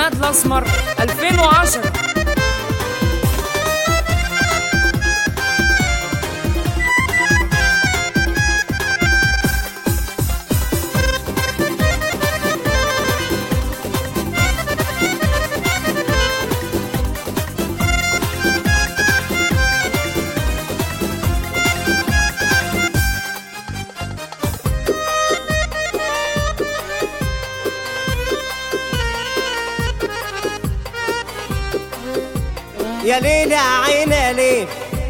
عماد الاسمر 2010 يا ليل يا عين يا ليل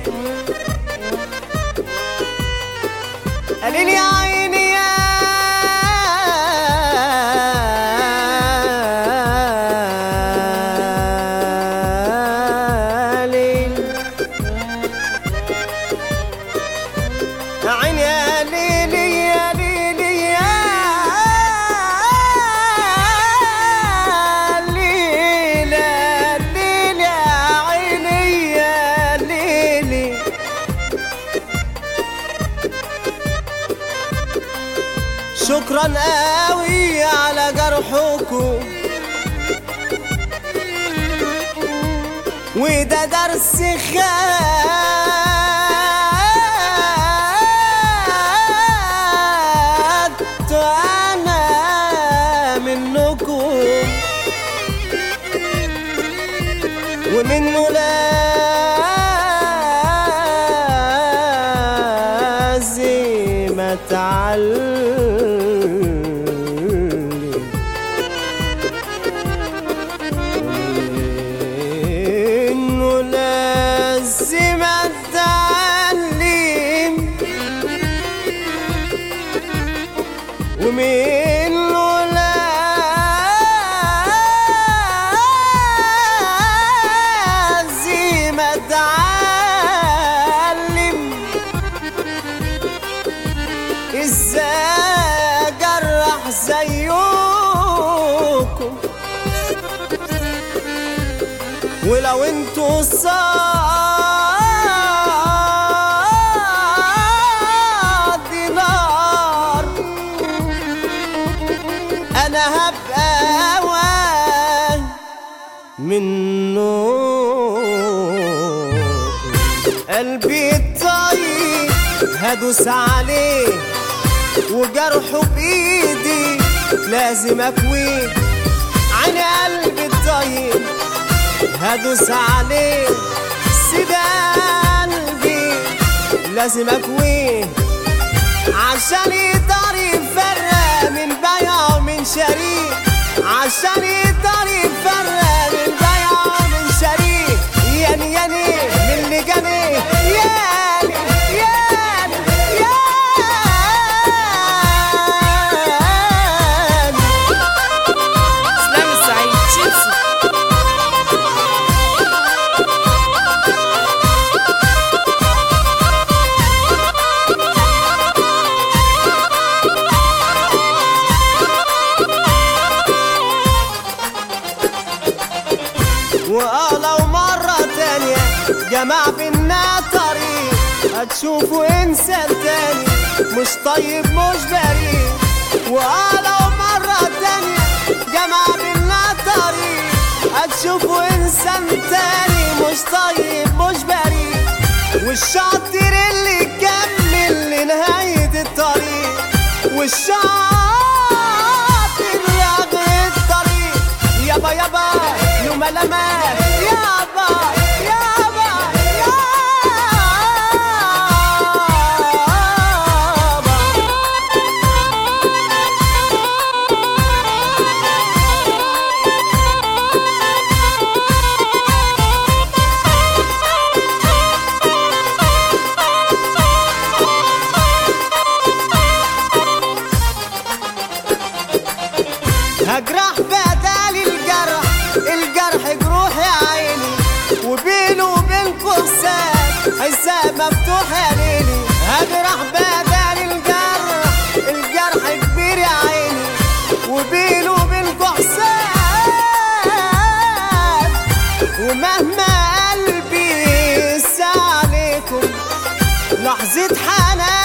يا ليل يا عيني يا ليل يا عيني يا ليل يا ليل يا ليل يا ليل يا عيني يا ليلي شكرا قوي على جرحكم وده درس خدته انا منكم ومنه لازم اتعلم انه لازم اتعلم ومنه لازم اتعلم ازاي اجرح زيكم ولو انتوا صادي نار انا هبقى هوا منه قلبي الطيب هدوس عليه وجرحه بايدي لازم اكويه عين قلبي الطيب هدوس عليه سيد قلبي لازم اكويه عشان يقدر يفرق من بيع ومن شريك عشان يقدر يفرق من بيع ومن شريك ياني ياني من اللي جاني ياني ياني ياني اسلام السعيد تشيلسي ولو مرة تانية جمع بينا طريق هتشوفوا انسان تاني مش طيب مش بريء ولو مرة تانية جمع بينا طريق هتشوفوا انسان تاني مش طيب مش بريء والشاطر اللي يكمل لنهاية الطريق والشاطر ياخد الطريق يابا يابا يوم لمات يابا يابا يابا هجرح بدل الجرح الجرح جروح يا عيني وبينه وبينكم حساب حساب مفتوح يا ليلي هجرح بدل الجرح الجرح كبير يا عيني وبينه وبينكم حساب ومهما قلبي يسعى عليكم لحظة حنان